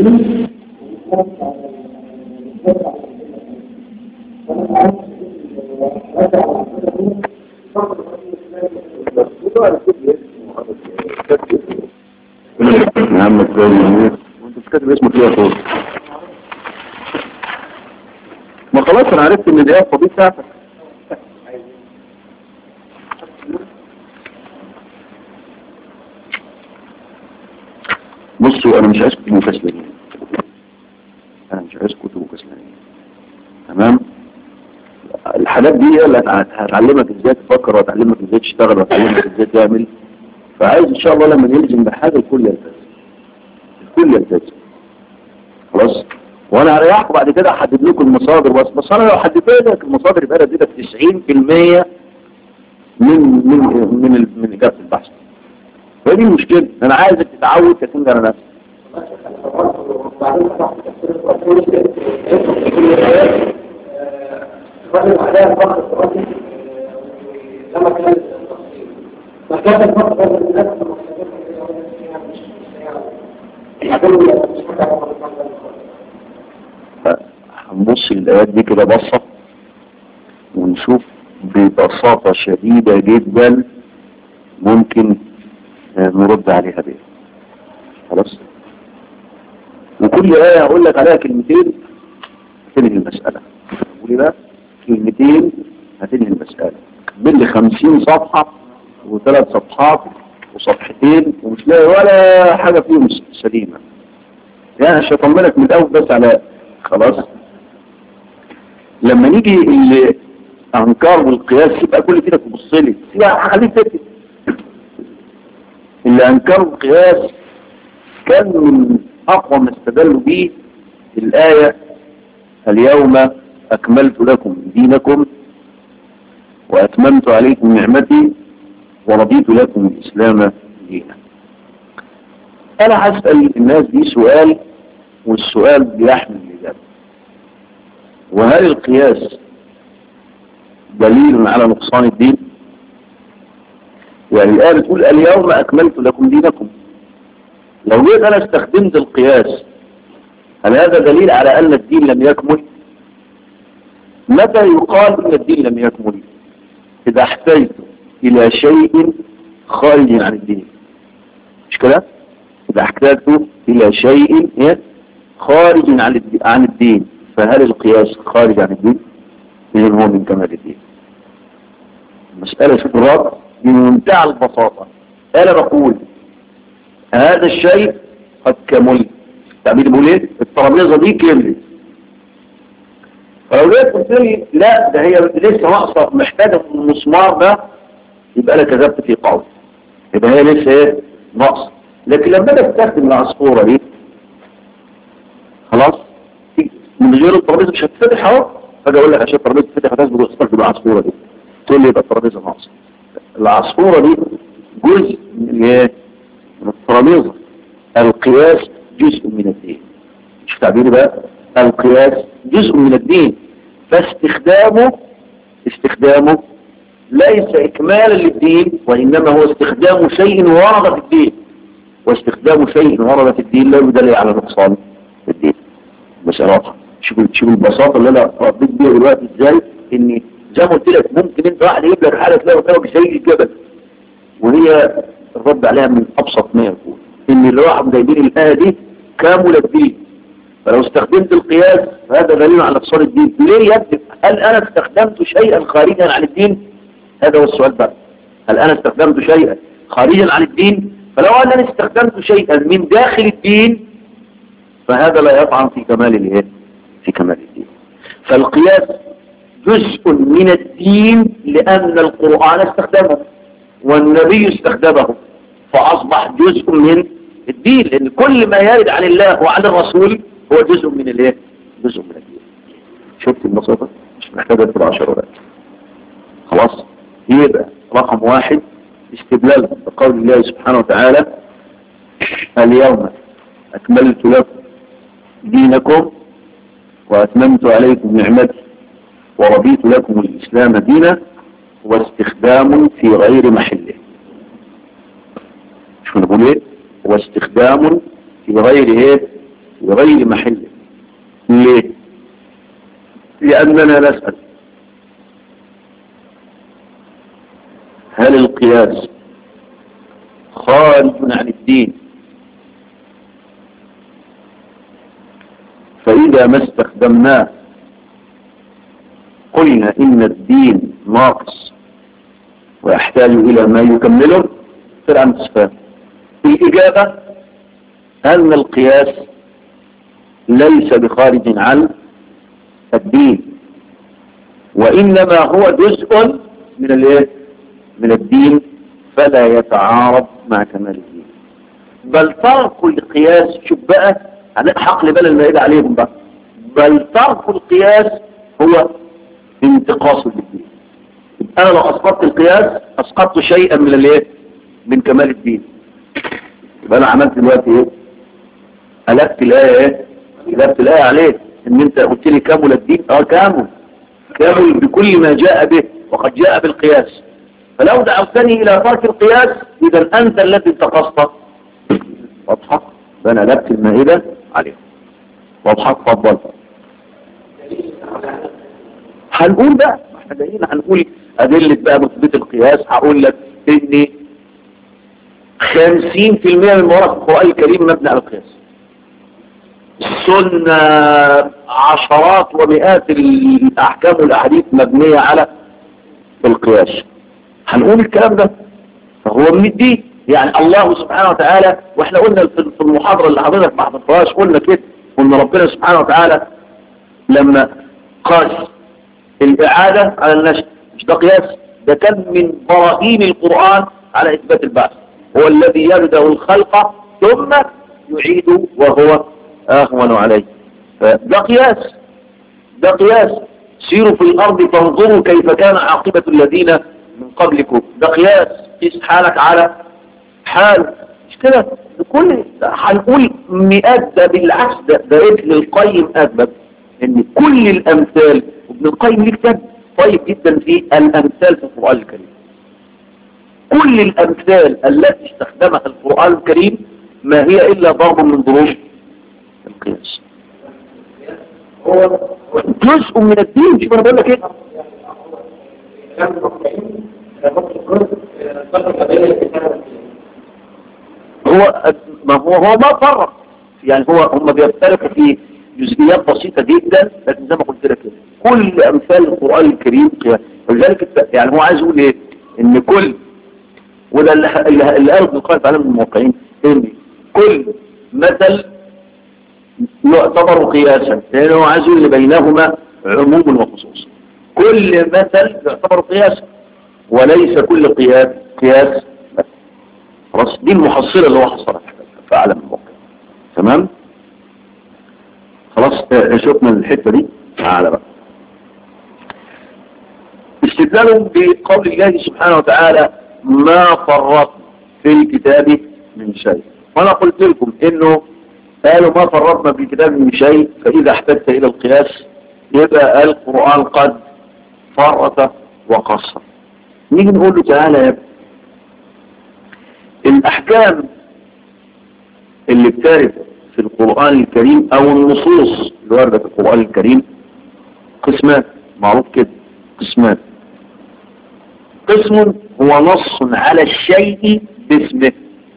نعم كويس وانت بتكتب اسمك ليه يا اخويا ما خلاص انا عرفت ان دي الفضيل بتاعتك بصوا انا مش عايز كتب مكسلين انا مش عايز كتب مكسلين تمام الحاجات دي هي اللي هت- هتعلمك ازاي تفكر وهتعلمك ازاي تشتغل وهتعلمك ازاي تعمل فعايز ان شاء الله لما نلزم بحاجه الكل يلتزم الكل يلتزم خلاص وانا هريحكم بعد كده احدد لكم المصادر بس بس انا لو حددت لك المصادر يبقى انا اديتك 90% من من من ال- من اجابه البحث فدي المشكله انا عايزك تتعود تعتمد على نفسك الراجل بعدها فقط الراجل لما كان فكان الفقر ده من نفس هنبص الآيات دي كده بصة ونشوف ببساطة شديدة جدا ممكن آه، نرد عليها بيه خلاص وكل آية هقول لك عليها كلمتين هتنهي المسألة قولي بقى كلمتين هتنهي المسألة كمل لي 50 صفحة وثلاث صفحات وصفحتين ومش لاقي ولا حاجة فيهم سليمة يعني مش هطمنك من الأول بس على خلاص لما نيجي اللي أنكار والقياس يبقى كل كده تبص لي سيبها خليك تكتب اللي أنكروا القياس كان من أقوى ما استدلوا به الآية اليوم أكملت لكم دينكم وأتممت عليكم نعمتي ورضيت لكم الإسلام دينا أنا هسأل الناس دي سؤال والسؤال بيحمل الإجابة وهل القياس دليل على نقصان الدين يعني الآية بتقول اليوم أكملت لكم دينكم لو جيت أنا استخدمت القياس هل هذا دليل على أن الدين لم يكمل متى يقال أن الدين لم يكمل إذا احتجت إلى شيء خارج عن الدين مش كده إذا احتجت إلى شيء إيه؟ خارج عن الد- عن الدين فهل القياس خارج عن الدين إذن هو من كمال الدين المسألة شوف الرد بمنتهى البساطة أنا بقول هذا الشيء قد كمل تعبير بقول ايه الترابيزة دي كملت فلو جيت قلت لي لا ده هي لسه ناقصة محتاجة المسمار ده يبقى انا كذبت في قولي يبقى هي لسه ايه ناقصة لكن لما انا استخدم العصفورة دي خلاص من غير الترابيزة مش هتفتح اهو فاجي اقول لك عشان الترابيزة تفتح هتثبت استخدم العصفورة دي تقول لي يبقى الترابيزة ناقصة العصفورة دي جزء من ايه من الترابيزة القياس جزء من الدين مش تعبيري بقى القياس جزء من الدين فاستخدامه استخدامه ليس إكمالا للدين وإنما هو استخدام شيء ورد في الدين واستخدام شيء ورد في الدين لا يدل على نقصان في الدين بس واضحة شوف شوف البساطة اللي أنا رديت بيها دلوقتي إزاي إن زي ما قلت لك ممكن أنت واحد يجيب لك حالة تلاقي قدامك زي الجبل وهي الرد عليها من أبسط ما يكون إن اللي راحوا جايبين الآية دي كامل الدين فلو استخدمت القياس فهذا دليل على نقصان الدين ليه يا ابني هل أنا استخدمت شيئا خارجا عن الدين هذا هو السؤال بقى هل أنا استخدمت شيئا خارجا عن الدين فلو أنني استخدمت شيئا من داخل الدين فهذا لا يطعن في كمال الايه في كمال الدين فالقياس جزء من الدين لأن القرآن استخدمه والنبي استخدمه فأصبح جزء من الدين لأن كل ما يرد عن الله وعن الرسول هو جزء من الايه جزء من الدين شفت البساطة مش محتاجة تبقى عشرات خلاص يبقى رقم واحد استدلال بقول الله سبحانه وتعالى اليوم أكملت لكم دينكم وأتممت عليكم نعمتي ورضيت لكم الإسلام دينا واستخدام في غير محله شو نقول ايه واستخدام في غير ايه وغير محله ليه لأننا نسأل هل القياس خارج عن الدين فإذا ما استخدمناه قلنا إن الدين ناقص ويحتاج إلى ما يكمله فرع متسفاه الإجابة أن القياس ليس بخارج عن الدين وإنما هو جزء من الايه من الدين فلا يتعارض مع كمال الدين بل ترك القياس شوف بقى حقل بل المائدة عليهم بقى بل ترك القياس هو انتقاص للدين انا لو اسقطت القياس اسقطت شيئا من الايه من كمال الدين يبقى انا عملت دلوقتي ايه قلبت الايه ايه قلبت الايه عليه ان انت قلت لي كامل الدين اه كامل كامل بكل ما جاء به وقد جاء بالقياس فلو دعوتني الى ترك القياس اذا انت الذي انتقصت واضحه فانا قلبت المائده عليه واضحه اتفضل هنقول بقى احنا جايين هنقول ادله بقى مثبت القياس هقول لك ان 50% من مواد القرآن الكريم مبني على القياس السنة عشرات ومئات الأحكام والأحاديث مبنية على القياس هنقول الكلام ده فهو من الدين يعني الله سبحانه وتعالى واحنا قلنا في المحاضرة اللي حضرتك ما حضرتهاش قلنا كده قلنا ربنا سبحانه وتعالى لما قاس الإعادة على النشر مش ده قياس ده كان من براهين القرآن على إثبات البعث هو الذي يبدأ الخلق ثم يعيد وهو أهون عليه ده قياس ده قياس سيروا في الأرض فانظروا كيف كان عاقبة الذين من قبلكم ده قياس قيس حالك على حال مش كده كل هنقول مئات ده بالعكس ده ده ابن القيم أثبت ان كل الأمثال وابن القيم ليه كتاب طيب جدا في الأمثال في القرآن الكريم كل الأمثال التي استخدمها القرآن الكريم ما هي إلا ضرب من ضروب القياس هو جزء من الدين شوف أنا بقول لك إيه هو ما هو هو ما فرق يعني هو هم بيختلفوا في جزئيات بسيطة جدا لكن زي ما قلت لك كده كل أمثال القرآن الكريم قياس ولذلك الت- يعني هو عايز يقول إيه إن كل وده اللي اللي اللي قاله ابن القيم في علم الموقعين ان كل مثل يعتبر قياسا لانه هو عايز يقول بينهما عموم وخصوص كل مثل يعتبر قياسا وليس كل قياس قياس مثل. خلاص دي المحصله اللي هو حصلها في علم الموقع تمام خلاص آه، شفنا الحته دي تعالى بقى استدلالهم بقول الله سبحانه وتعالى ما فرط في الكتاب من شيء وانا قلت لكم انه قالوا ما فرطنا في الكتاب من شيء فاذا احتجت الى القياس يبقى القرآن قد فرط وقصر نيجي نقول له تعالى يا ابني الاحكام اللي بترد في القرآن الكريم او النصوص اللي واردة في القرآن الكريم قسمان معروف كده قسمان قسم هو نص على الشيء باسمه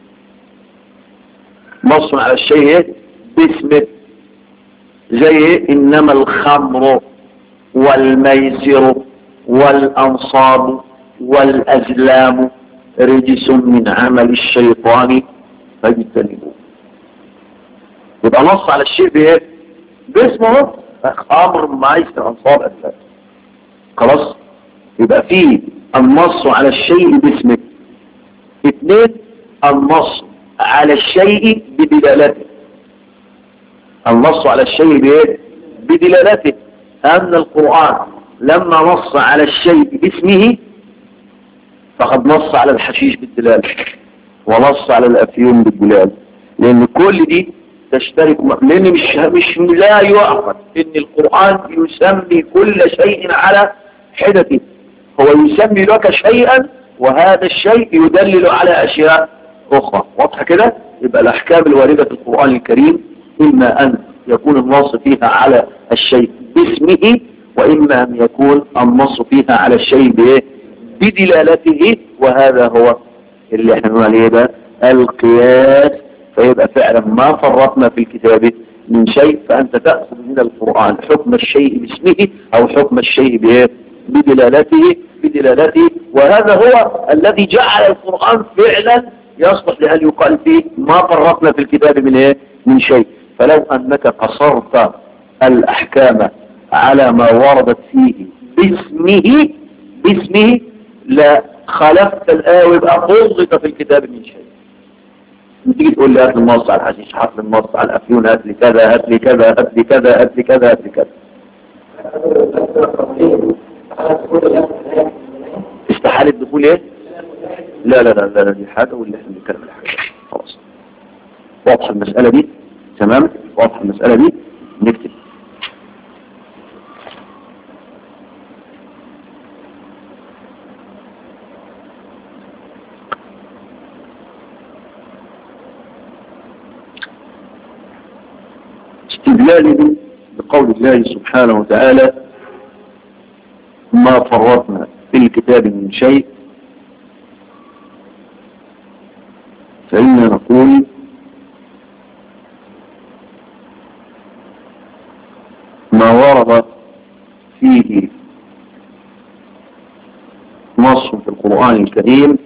نص على الشيء إيه؟ باسمه زي إيه؟ انما الخمر والميسر والانصاب والازلام رجس من عمل الشيطان فاجتنبوه يبقى نص على الشيء بايه باسمه خمر ميسر انصاب ازلام خلاص يبقى فيه النص على الشيء باسمه اثنين النص على الشيء بدلالته النص على الشيء بايه بدلالته ان القرآن لما نص على الشيء باسمه فقد نص على الحشيش بالدلالة ونص على الافيون بالدلالة لان كل دي تشترك م- لان مش مش لا يعقد ان القرآن يسمي كل شيء على حدته هو يسمي لك شيئا وهذا الشيء يدلل على اشياء اخرى واضحه كده يبقى الاحكام الوارده في القران الكريم إما أن يكون النص فيها على الشيء باسمه وإما أن يكون النص فيها على الشيء بإيه؟ بدلالته وهذا هو اللي احنا نقول عليه ده القياس فيبقى فعلا ما فرطنا في الكتاب من شيء فأنت تأخذ من القرآن حكم الشيء باسمه أو حكم الشيء بإيه؟ بدلالته بدلالته وهذا هو الذي جعل القرآن فعلا يصلح لأن يقال فيه ما فرطنا في الكتاب من إيه؟ من شيء فلو أنك قصرت الأحكام على ما وردت فيه باسمه باسمه لا خلفت الآية ويبقى فرضت في الكتاب من شيء تيجي تقول لي هات لي النص على الحشيش هات لي النص على الافيون هات لي كذا هات لي كذا هات لي كذا هات لي كذا هات لي كذا استحالة دخول ايه لا لا لا لا, لا دي حاجة واللي احنا بنتكلم على حاجة خلاص واضحة المسألة دي تمام واضحة المسألة دي نكتب استدلاله بقول الله سبحانه وتعالى ما فرطنا في الكتاب من شيء فإنا نقول ما ورد فيه نص في القرآن الكريم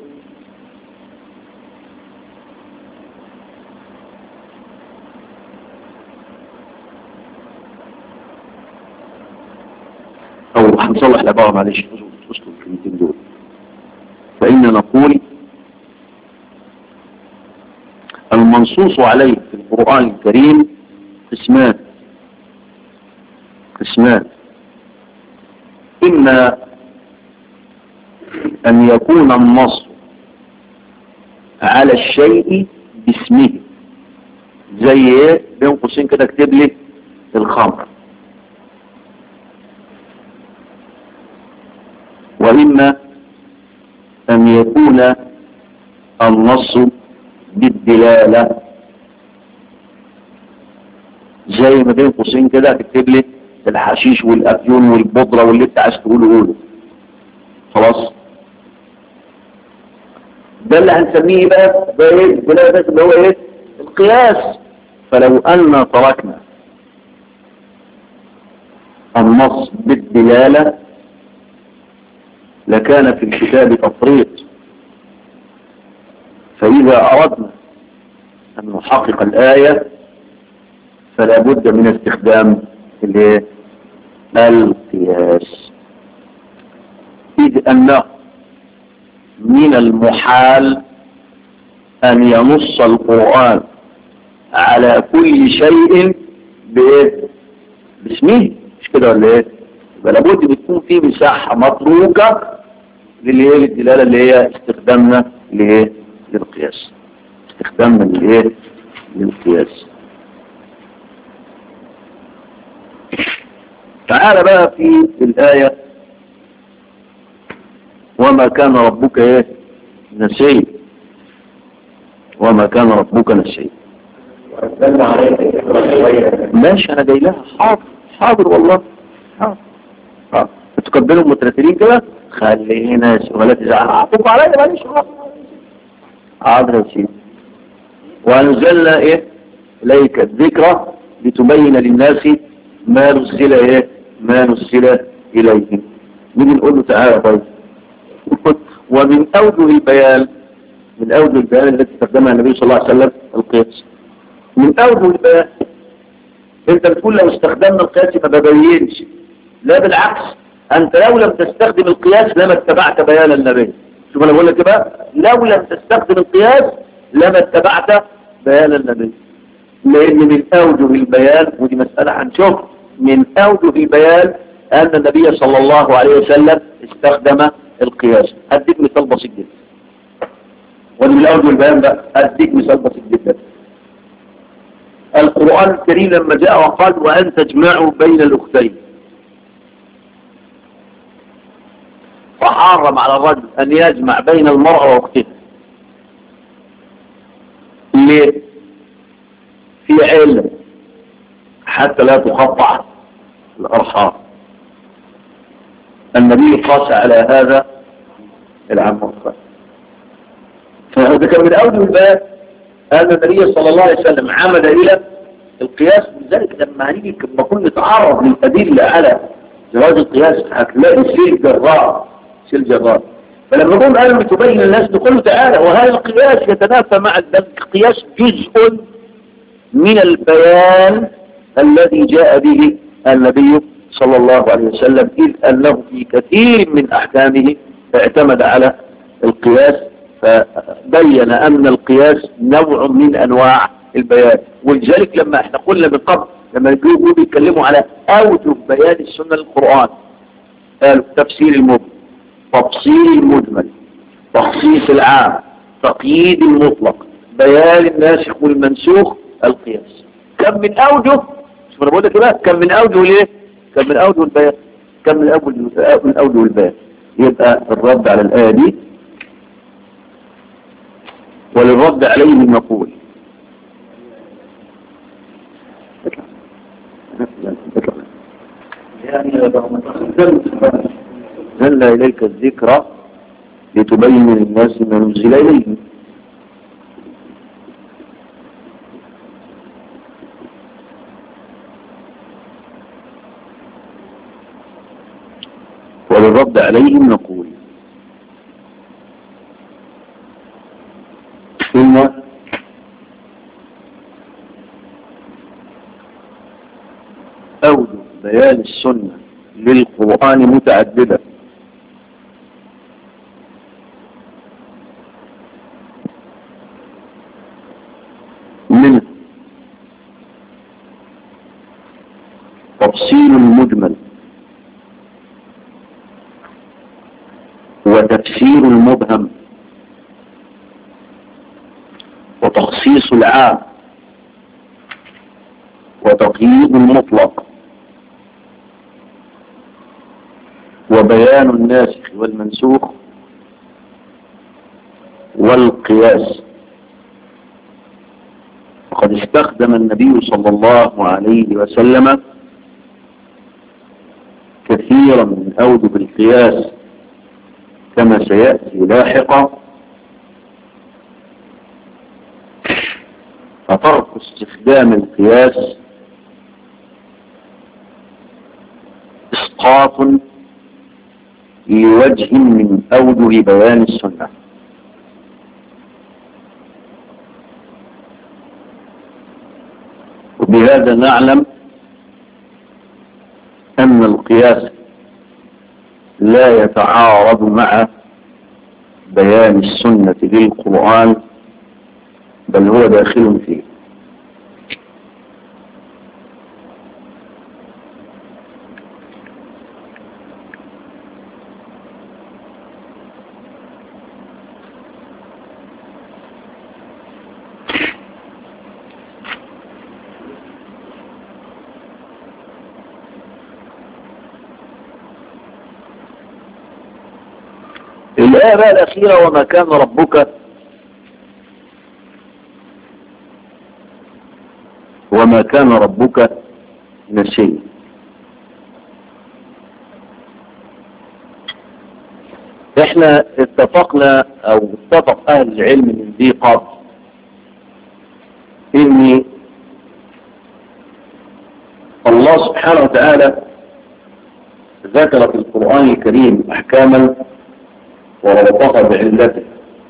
أو هنصلح العبارة معلش اسكت الكلمتين دول فإن نقول المنصوص عليه في القرآن الكريم قسمان قسمان إما أن يكون النص على الشيء باسمه زي ايه بين قوسين كده اكتب لي الخمر وإما أن يكون النص بالدلالة زي ما بين قوسين كده تكتب لي الحشيش والأفيون والبودرة واللي انت عايز تقوله قوله خلاص ده اللي هنسميه بقى ده ايه الدلالة بس اللي هو ايه القياس فلو أن تركنا النص بالدلالة لكان في الكتاب تفريط فإذا أردنا أن نحقق الآية فلا بد من استخدام القياس إذ أنه من المحال أن ينص القرآن على كل شيء بإيه؟ باسمه مش كده ولا إيه؟ يبقى لابد بتكون في مساحة متروكة للإيه للدلالة اللي هي استخدامنا لإيه للقياس استخدامنا لإيه للقياس تعال بقى في الآية وما كان ربك ايه نسي وما كان ربك نسي ماشي انا جاي لها حاضر حاضر والله حاضر حاضر تقبلوا مترترين كده خلينا ولا تزعل عطوك عليا ماليش حاضر يا سيدي وانزلنا ايه اليك الذكرى لتبين للناس ما نزل ايه ما نزل اليهم نيجي نقول له تعالى طيب ومن اوجه البيان من اوجه البيان التي استخدمها النبي صلى الله عليه وسلم القياس من اوجه البيان انت بتقول لو استخدمنا القياس ما ببينش لا بالعكس انت لو لم تستخدم القياس لما اتبعت بيان النبي شوف انا بقول لك بقى لو لم تستخدم القياس لما اتبعت بيان النبي لان من اوجه البيان ودي مسألة هنشوف من اوجه البيان ان النبي صلى الله عليه وسلم استخدم القياس اديك مثال بسيط جدا ودي من اوجه البيان بقى اديك مثال بسيط جدا القرآن الكريم لما جاء وقال وأن تجمعوا بين الأختين وحرم على الرجل أن يجمع بين المرأة وأختها ليه؟ في علم حتى لا تقطع الأرحام النبي قاس على هذا العام والخال فهذا كان من أول الباب أن النبي صلى الله عليه وسلم عمد إلى القياس لذلك لما هنيجي لما كنا نتعرض للأدلة على جواز القياس هتلاقي سيل جرار سيل جرار فلما نقول قالوا تبين الناس نقول له تعالى وهذا القياس يتنافى مع القياس جزء من البيان الذي جاء به النبي صلى الله عليه وسلم إذ أنه في كثير من أحكامه اعتمد على القياس فبين أن القياس نوع من أنواع البيان ولذلك لما احنا قلنا من قبل لما يجوا بيتكلموا على أوجه بيان السنة للقرآن قالوا تفسير المجمل تفصيل المجمل تخصيص العام تقييد المطلق بيان الناسخ والمنسوخ القياس كم من أوجه شوف انا بقول لك بقى كم من أوجه ليه كم من أوجه البيان كم من أوجه من أوجه البيان يبقى الرد على الآية دي وللرد عليه نقول نزل إليك الذكرى لتبين للناس ما نزل إليهم وللرد عليهم نقول ثم أوجه بيان السنة للقرآن متعددة منه تفصيل المجمل وتفسير المبهم وتخصيص العام وتقييد المطلق وبيان الناسخ والمنسوخ والقياس وقد استخدم النبي صلى الله عليه وسلم كثيرا من أوجه القياس كما سيأتي لاحقا فترك استخدام القياس اسقاط لوجه من أوجه بيان السنة وبهذا نعلم أن القياس لا يتعارض مع بيان السنة للقرآن بل هو داخل فيه الآية بقى الأخيرة وما كان ربك وما كان ربك نسيا احنا اتفقنا او اتفق اهل العلم من ذي قبل ان الله سبحانه وتعالى ذكر في القرآن الكريم احكاما وربطها بعلته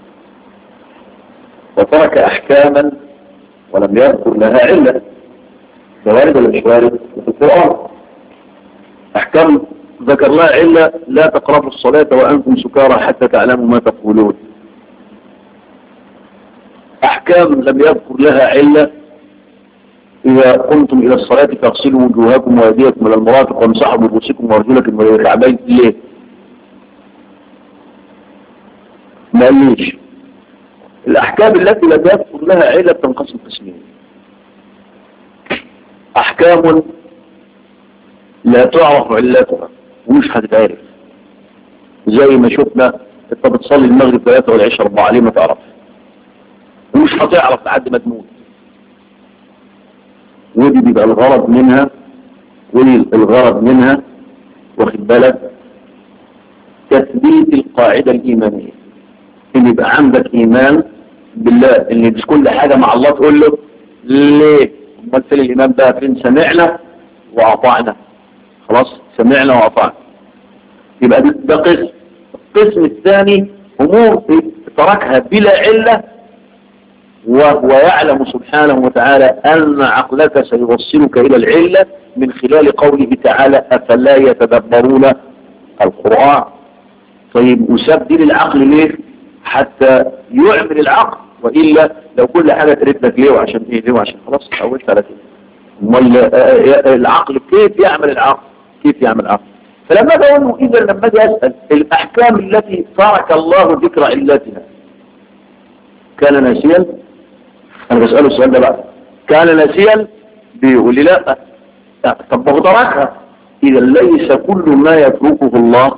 وترك احكاما ولم يذكر لها علة ده وارد ولا مش وارد في القرآن احكام ذكر لها علة لا تقربوا الصلاة وأنتم سكارى حتى تعلموا ما تقولون أحكام لم يذكر لها علة إذا قمتم إلى الصلاة فاغسلوا وجوهكم وأيديكم إلى المرافق وامسحوا برؤوسكم وأرجلكم إلى الكعبين ليه؟ ما قاليش الأحكام التي لم يذكر لها علة تنقسم قسمين أحكام لا تعرف علتها ومش هتتعرف زي ما شفنا انت بتصلي المغرب ثلاثة والعشاء أربعة ليه ما تعرف ومش هتعرف لحد ما تموت ودي بيبقى الغرض منها ودي الغرض منها واخد بالك تثبيت القاعدة الإيمانية إن يبقى عندك إيمان بالله إن مش كل حاجة مع الله تقول له ليه امال فين الإيمان بقى فين سمعنا وأطعنا خلاص سمعنا وأطعنا يبقى ده ده قسم القسم الثاني أمور تركها بلا علة وهو يعلم سبحانه وتعالى أن عقلك سيوصلك إلى العلة من خلال قوله تعالى أفلا يتدبرون القرآن طيب وسبدل العقل ليه حتى يعمل العقل وإلا لو كل حاجة تريد لك ليه وعشان ايه ليه وعشان خلاص حولت على كده امال آه، العقل كيف يعمل العقل كيف يعمل العقل فلما اجي اقول له اذا لما اجي اسال الاحكام التي ترك الله ذكر علتها كان ناسيا انا بساله السؤال ده بقى كان ناسيا بيقول لي لا لا، طب ما هو تركها اذا ليس كل ما يتركه الله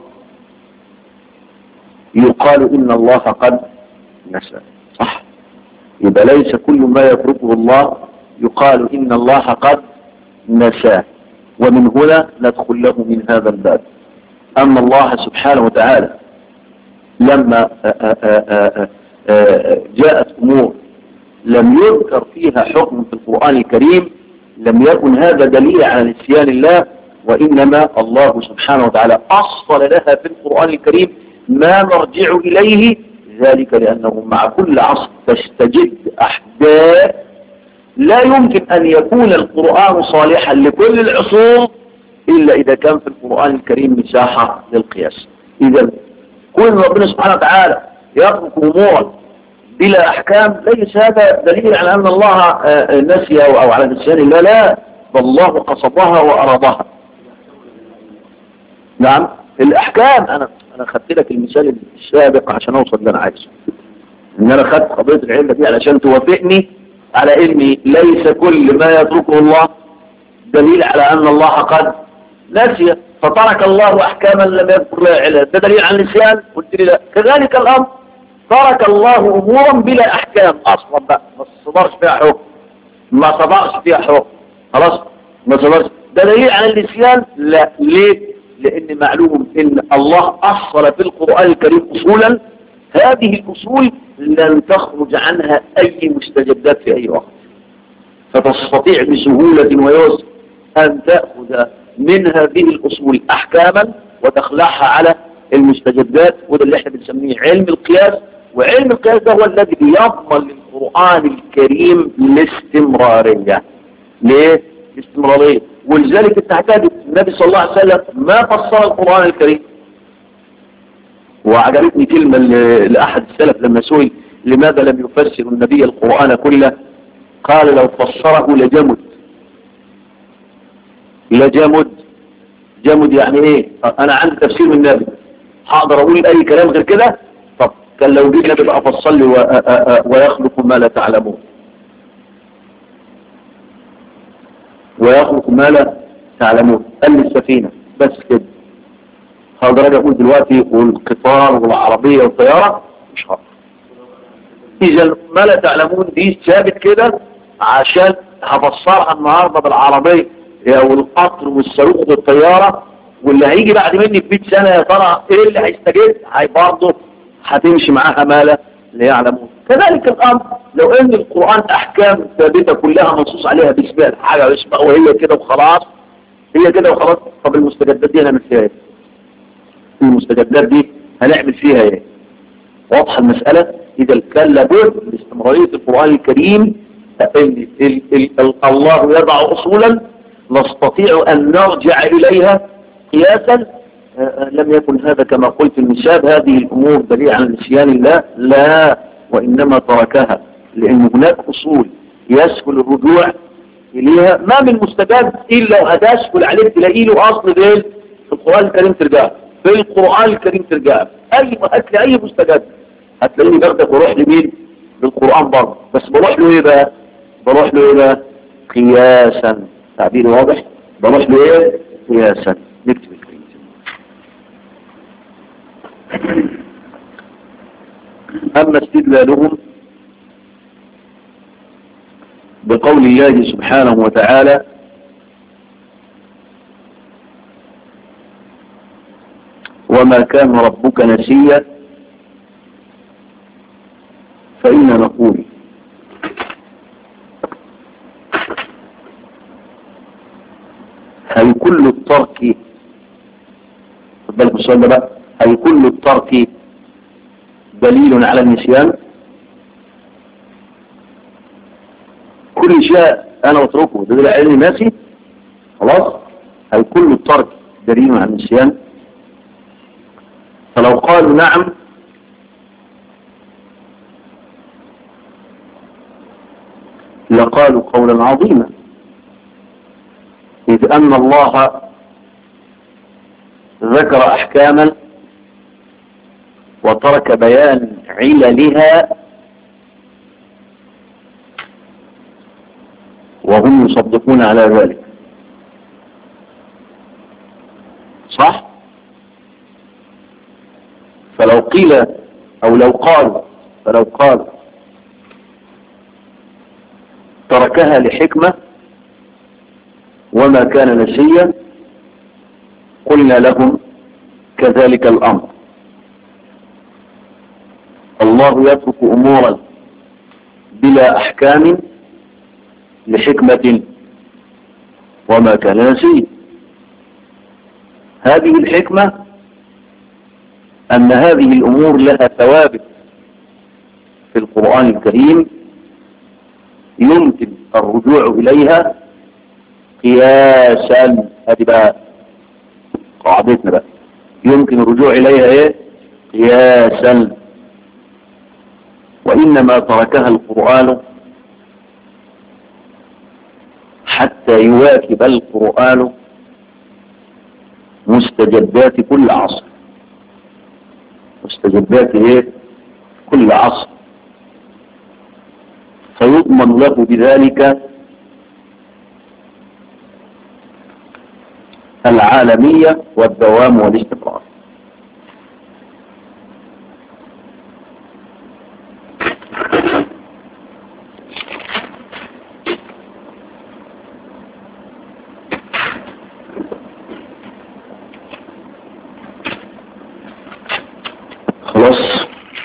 يقال ان الله قد نسى صح يبقى ليس كل ما يتركه الله يقال ان الله قد نساه ومن هنا ندخل له من هذا الباب أما الله سبحانه وتعالى لما آآ آآ آآ جاءت أمور لم يذكر فيها حكم في القرآن الكريم لم يكن هذا دليل على نسيان الله وإنما الله سبحانه وتعالى أصل لها في القرآن الكريم ما نرجع إليه ذلك لأنه مع كل عصر تستجد أحداث لا يمكن أن يكون القرآن صالحا لكل العصور إلا إذا كان في القرآن الكريم مساحة للقياس إذا كل ربنا سبحانه وتعالى يترك أمورا بلا أحكام ليس هذا دليل على أن الله آه، نسي أو أو على نسيان الله لا بل الله قصدها وأرادها نعم الأحكام أنا أنا خدت لك المثال السابق عشان أوصل اللي أنا عايزه إن أنا خدت قضية العلة دي علشان توافقني على إن ليس كل ما يتركه الله دليل على أن الله قد نسي فترك الله أحكاما لم يذكر لها علة ده دليل على النسيان قلت لي لا كذلك الأمر ترك الله أمورا بلا أحكام أصلا بقى ما صدرش فيها حكم ما صدرش فيها حكم خلاص ما صدرش ده دليل على النسيان لا ليه لأن معلوم إن الله أصل في القرآن الكريم أصولا هذه الأصول لن تخرج عنها أي مستجدات في أي وقت فتستطيع بسهولة ويسر أن تأخذ من هذه الأصول أحكاما وتخلعها على المستجدات وده اللي احنا بنسميه علم القياس وعلم القياس ده هو الذي بيضمن للقرآن الكريم الاستمرارية ليه؟ الاستمرارية ولذلك انت هتجد النبي صلى الله عليه وسلم ما فسر القرآن الكريم وعجبتني كلمة ل- لأحد السلف لما سئل لماذا لم يفسر النبي القرآن كله قال لو فسره لجمد لجمد جمد يعني ايه انا عندي تفسير من النبي هقدر اقول اي كلام غير كده طب كان لو جيت النبي بقى فصل لي و- آ- آ- آ- ويخلق ما لا تعلمون ويخلق ما لا تعلمون قال لي السفينة بس كده هقدر اجي اقول دلوقتي والقطار والعربية والطيارة مش هقدر اذا ما لا تعلمون دي ثابت كده عشان هفسرها النهاردة بالعربية والقطر والصاروخ والطيارة واللي هيجي بعد مني ب 100 سنة يا ترى ايه اللي هيستجد هي برضه هتمشي معاها ما لا لا يعلمون كذلك الامر لو ان القرآن احكام ثابتة كلها منصوص عليها باسمها حاجة اسمها وهي كده وخلاص هي كده وخلاص طب المستجدات دي هنعمل فيها ايه المستجدات دي هنعمل فيها ايه واضحة المسألة إذا كان لابد لاستمرارية القرآن الكريم ال ال ال الله يضع أصولا نستطيع أن نرجع إليها قياسا آه، آه، لم يكن هذا كما قلت المشاب هذه الأمور دليل على نسيان الله لا وإنما تركها لأن هناك أصول يسهل الرجوع إليها ما من مستجد إلا وهتسهل عليك تلاقي له أصل فين في القرآن الكريم ترجع في القرآن الكريم ترجع أي هات لي أي مستجد هتلاقيني باخدك واروح لمين للقرآن برضه بس بروح له ايه بقى بروح له ايه بقى قياسا تعبير واضح بروح له ايه قياسا نكتب القياس اما استدلالهم بقول الله سبحانه وتعالى وما كان ربك نسيا فإن نقول هل كل الترك خد بالك السؤال ده بقى هل كل الترك دليل على النسيان كل شيء انا اتركه ده دليل على اني ناسي خلاص هل كل الترك دليل على النسيان فلو قالوا نعم لقالوا قولا عظيما إذ أن الله ذكر أحكاما وترك بيان عللها وهم يصدقون على ذلك صح فلو قيل أو لو قالوا فلو قالوا تركها لحكمة وما كان نسيا قلنا لهم كذلك الأمر الله يترك أمورا بلا أحكام لحكمة وما كان نسيا هذه الحكمة أن هذه الأمور لها ثوابت في القرآن الكريم يمكن الرجوع إليها قياسا هذه بقى قاعدتنا بقى يمكن الرجوع إليها إيه قياسا وإنما تركها القرآن حتى يواكب القرآن مستجدات كل عصر مستجدات ايه كل عصر فيضمن له بذلك العالمية والدوام والاستقرار خلاص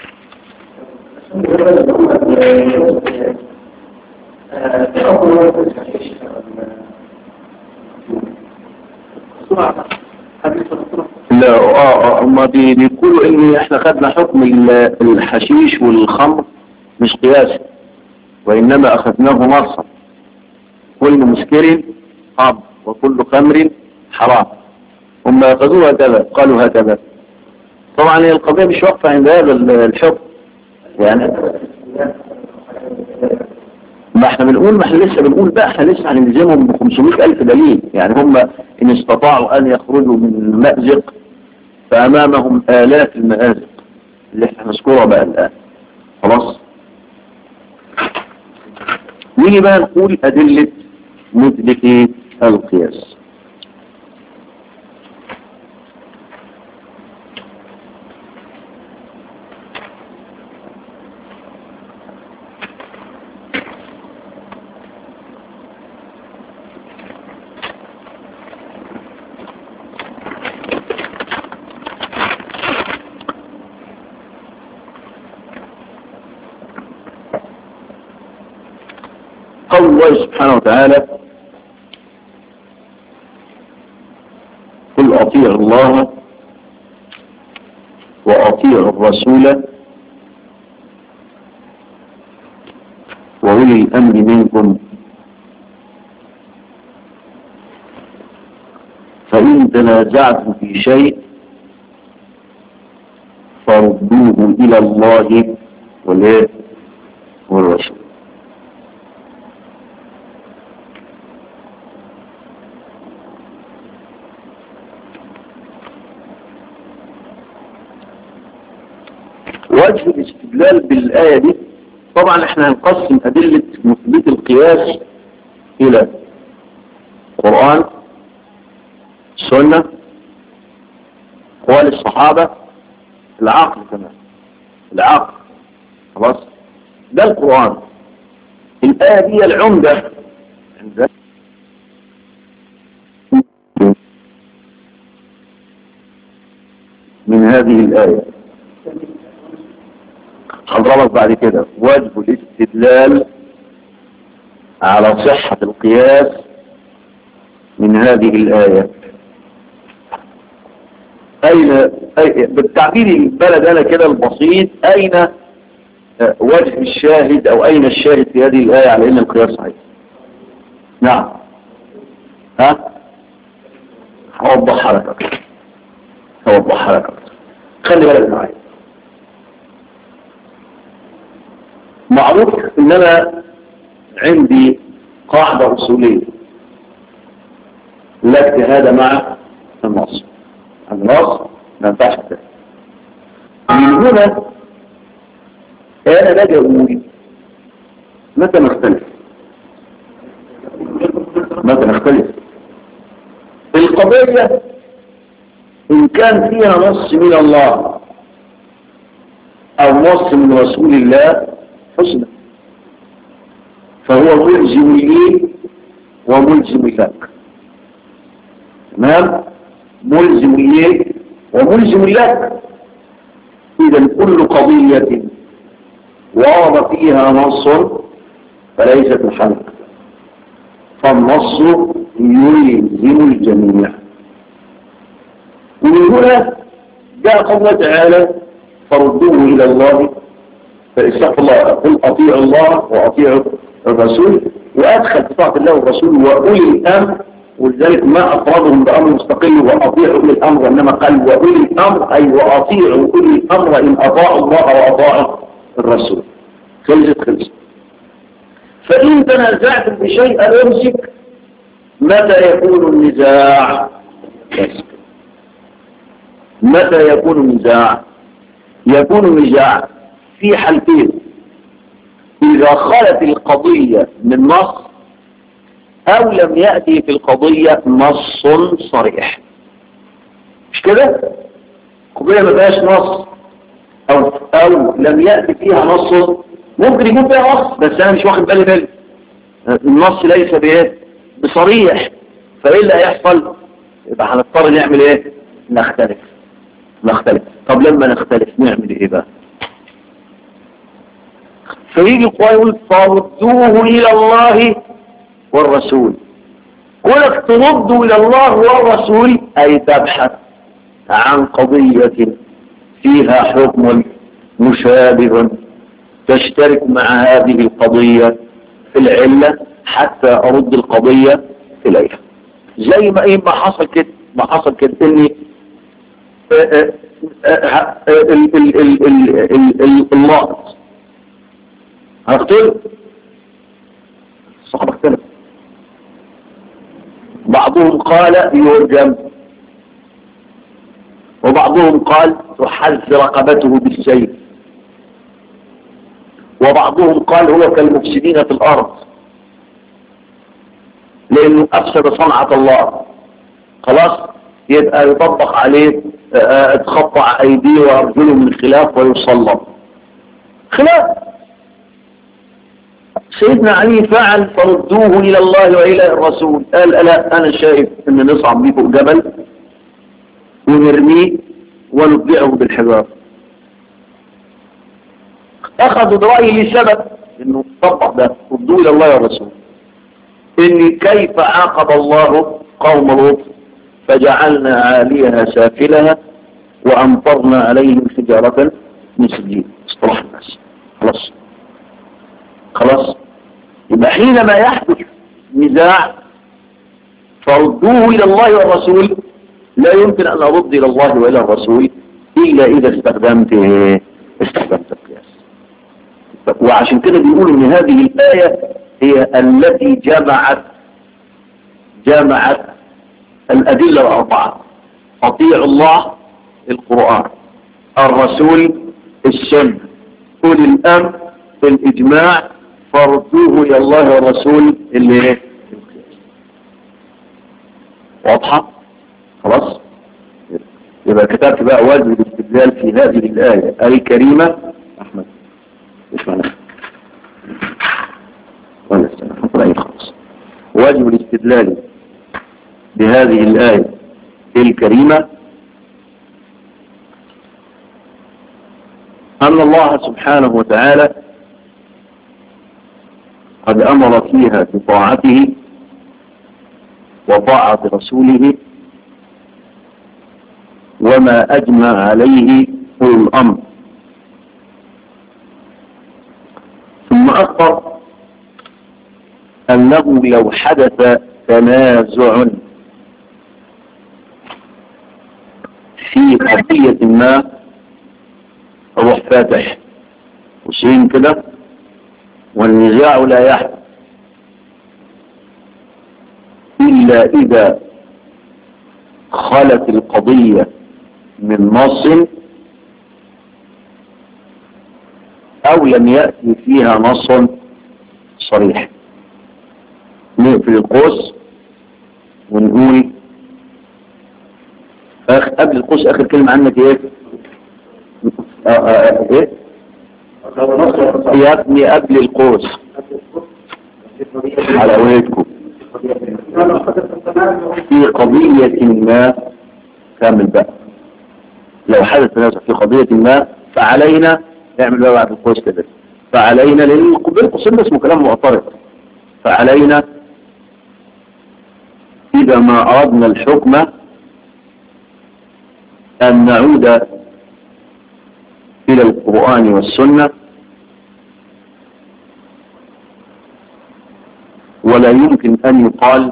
لا اه اه هما بي- بيقولوا ان احنا خدنا حكم ال- الحشيش والخمر مش قياسي وانما اخذناه نصا كل مسكر حرام وكل خمر حرام هم اخذوه هكذا قالوا هكذا طبعا هي القضية مش واقفة عند هذا ال- الحكم يعني ما احنا بنقول ما احنا لسه بنقول بقى احنا لسه هنلزمهم ب 500 ألف دليل يعني هم إن استطاعوا أن يخرجوا من المأزق فأمامهم آلاف المآزق اللي احنا نذكرها بقى الآن خلاص نيجي بقى نقول أدلة مدرك القياس قول الله سبحانه وتعالى قل أطيع الله وأطيع الرسول وأولي الأمر منكم فإن تنازعتم في شيء فردوه إلى الله والإيه؟ والرسول وجه الاستدلال بالآية دي طبعا احنا هنقسم أدلة مثبت القياس إلى قرآن سنة قوال الصحابة العقل كمان العقل خلاص ده القرآن الآية دي العمدة عند من هذه الآية حضرتك بعد كده واجب الاستدلال على صحة القياس من هذه الآية أين أي بالتعبير البلد أنا كده البسيط أين آه، وجه الشاهد أو أين الشاهد في هذه الآية على أن القياس صحيح نعم ها هوضحها لك أكتر هوضحها لك أكتر خلي بالك معايا معروف ان انا عندي قاعدة اصولية لا اجتهاد مع النص النص ما ينفعش كده من هنا انا باجي اقول متى نختلف متى نختلف القضية ان كان فيها نص من الله او نص من رسول الله حسنى فهو ملزم لي وملزم لك تمام ملزم لي وملزم لك اذا كل قضية ورد فيها نص فليست الحلق فالنص يلزم الجميع ومن هنا جاء قوله تعالى فردوه الى الله فاستغفر الله قل اطيعوا الله واطيعوا الرسول وادخل بطاعة الله والرسول واولي الامر ولذلك ما افردهم بامر مستقل واطيعوا اولي الامر وانما قال واولي الامر اي واطيعوا اولي الامر ان اطاعوا الله واطاعوا الرسول خلصت خلصت فان تنازعتم بشيء امسك متى يكون النزاع بس متى يكون النزاع يكون النزاع في حالتين إذا خلت القضية من نص أو لم يأتي في القضية نص صريح مش كده؟ قضية ما فيهاش نص أو, أو لم يأتي فيها نص ممكن يكون فيها نص بس أنا مش واخد بالي منه النص ليس بإيه؟ بصريح فإيه اللي هيحصل؟ يبقى هنضطر نعمل إيه؟ نختلف نختلف طب لما نختلف نعمل إيه بقى؟ فيجي القرآن يقول فردوه إلى الله والرسول قولك تردوا إلى الله والرسول أي تبحث عن قضية فيها حكم مشابه تشترك مع هذه القضية في العلة حتى أرد القضية إليها زي ما إيه ما حصل كده ما حصل كده إني اللقط هنقتل الصحابة اختلف بعضهم قال يرجم وبعضهم قال تحز رقبته بالسيف وبعضهم قال هو كالمفسدين في الأرض لأنه أفسد صنعة الله خلاص يبقى يطبق عليه تخطع أيديه وأرجله من خلاف ويصلب خلاف سيدنا علي فعل فردوه إلى الله وإلى الرسول قال ألا أنا شايف أن نصعب بيه فوق جبل ونرميه ونتبعه بالحجار أخذوا برأيي لسبب أنه طبق ده ردوه إلى الله والرسول إن كيف عاقب الله قوم لوط فجعلنا عاليها سافلها وأمطرنا عليهم حجارة من سجين اصطلح الناس خلاص خلاص يبقى حينما يحدث نزاع فردوه إلى الله والرسول لا يمكن أن أرد إلى الله وإلى الرسول إلا إذا استخدمت استخدمت القياس وعشان كده بيقولوا ان هذه الآية هي التي جمعت جمعت الأدلة الأربعة أطيع الله القرآن الرسول السنة أولي الأمر الإجماع فردوه إلى الله والرسول اللي ايه واضحة خلاص يبقى كتبت بقى واجب الاستدلال في هذه الآية الكريمة أحمد ايش معنى استدلالي بهذه الآية الكريمة أن الله سبحانه وتعالى قد أمر فيها بطاعته وطاعة رسوله وما أجمع عليه أولو الأمر ثم أخبر أنه لو حدث تنازع في قضية ما روح فاتح وشين كده والنزاع لا يحدث إلا إذا خلت القضية من نص أو لم يأتي فيها نص صريح نقفل القوس ونقول أخ... قبل القوس آخر كلمة عنك إيه؟ آه آه إيه؟ يا ابني قبل القوس على ويتكم في قضية ما كامل بقى لو حدث تنازع في قضية ما فعلينا نعمل بقى بعد القوس كده فعلينا لأن بين قوسين اسمه كلام معترض فعلينا إذا ما أردنا الحكم أن نعود إلى القرآن والسنة ولا يمكن أن يقال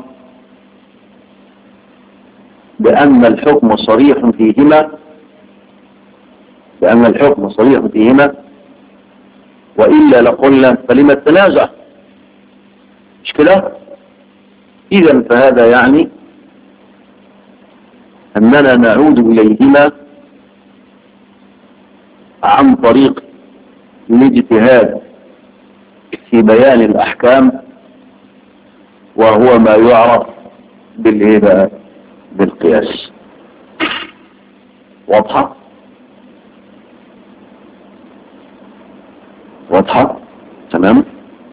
بأن الحكم صريح فيهما بأن الحكم صريح فيهما وإلا لقلنا فلما التنازع مش كده إذا فهذا يعني أننا نعود إليهما عن طريق الاجتهاد في بيان الأحكام وهو ما يعرف بالإيه بالقياس واضحة واضحة تمام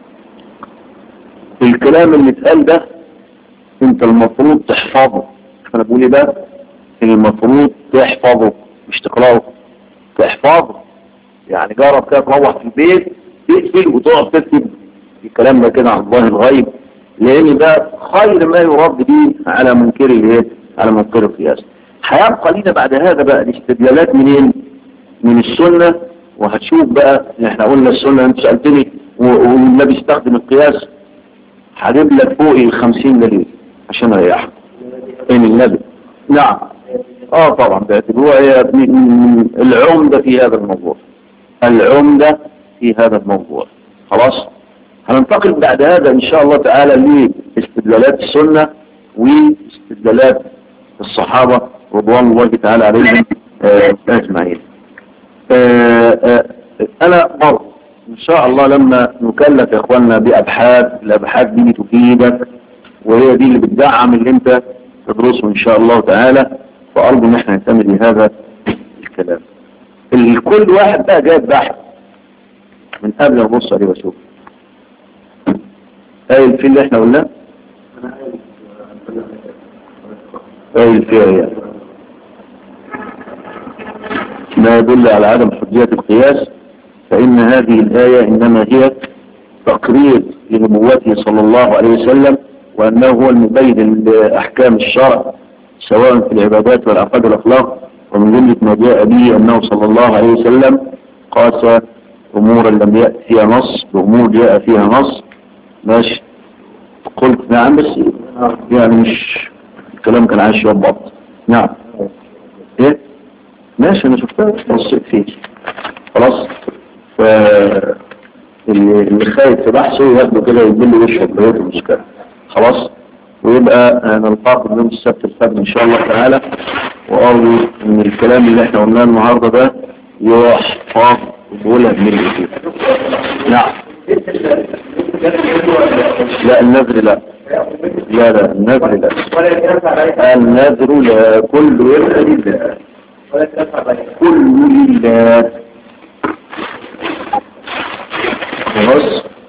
الكلام اللي اتقال ده انت المفروض تحفظه انا بقول ايه بقى المفروض تحفظه مش تقراه تحفظه يعني جرب كده تروح في البيت تقفل وتقعد تكتب الكلام ده كده عن الله الغيب لان ده خير ما يرد به على منكر الايه على منكر القياس هيبقى لينا بعد هذا بقى الاستدلالات منين من السنة وهتشوف بقى احنا قلنا السنة انت سألتني والنبي استخدم القياس هجيب لك فوق الخمسين دليل عشان اريحك ان النبي نعم اه طبعا باعتبروها هي العمدة في هذا الموضوع العمدة في هذا الموضوع خلاص هننتقل بعد هذا ان شاء الله تعالى لاستدلالات السنة واستدلالات الصحابة رضوان الله تعالى عليهم اجمعين انا برضه ان شاء الله لما نكلف يا اخواننا بابحاث الابحاث دي تفيدك وهي دي اللي بتدعم اللي انت تدرسه ان شاء الله تعالى فارجو ان احنا نهتم بهذا الكلام كل واحد بقى جايب بحث من قبل ما ابص عليه واشوف قايل في اللي احنا قلناه قايل فيها يعني ما يدل على عدم حجية القياس فإن هذه الآية إنما هي تقرير لنبوته صلى الله عليه وسلم وأنه هو المبين لأحكام الشرع سواء في العبادات والعقاد والأخلاق ومن جملة ما جاء به أنه صلى الله عليه وسلم قاس أمورا لم يأتي فيها نص بأمور جاء فيها نص ماشي قلت نعم بس يعني مش الكلام كان عايش يضبط نعم ايه ماشي انا شفتها بصيت فيه خلاص ف اللي خايف في بحثه ياخده كده يدل وشه بقية المشكلة خلاص ويبقى نلقاكم يوم السبت الفجر ان شاء الله تعالى وارجو ان الكلام اللي احنا قلناه النهارده ده يحفظ وتقولها بملء نعم لا النذر لا لا لا النذر لا النذر لا كل يد لله كل لله خلاص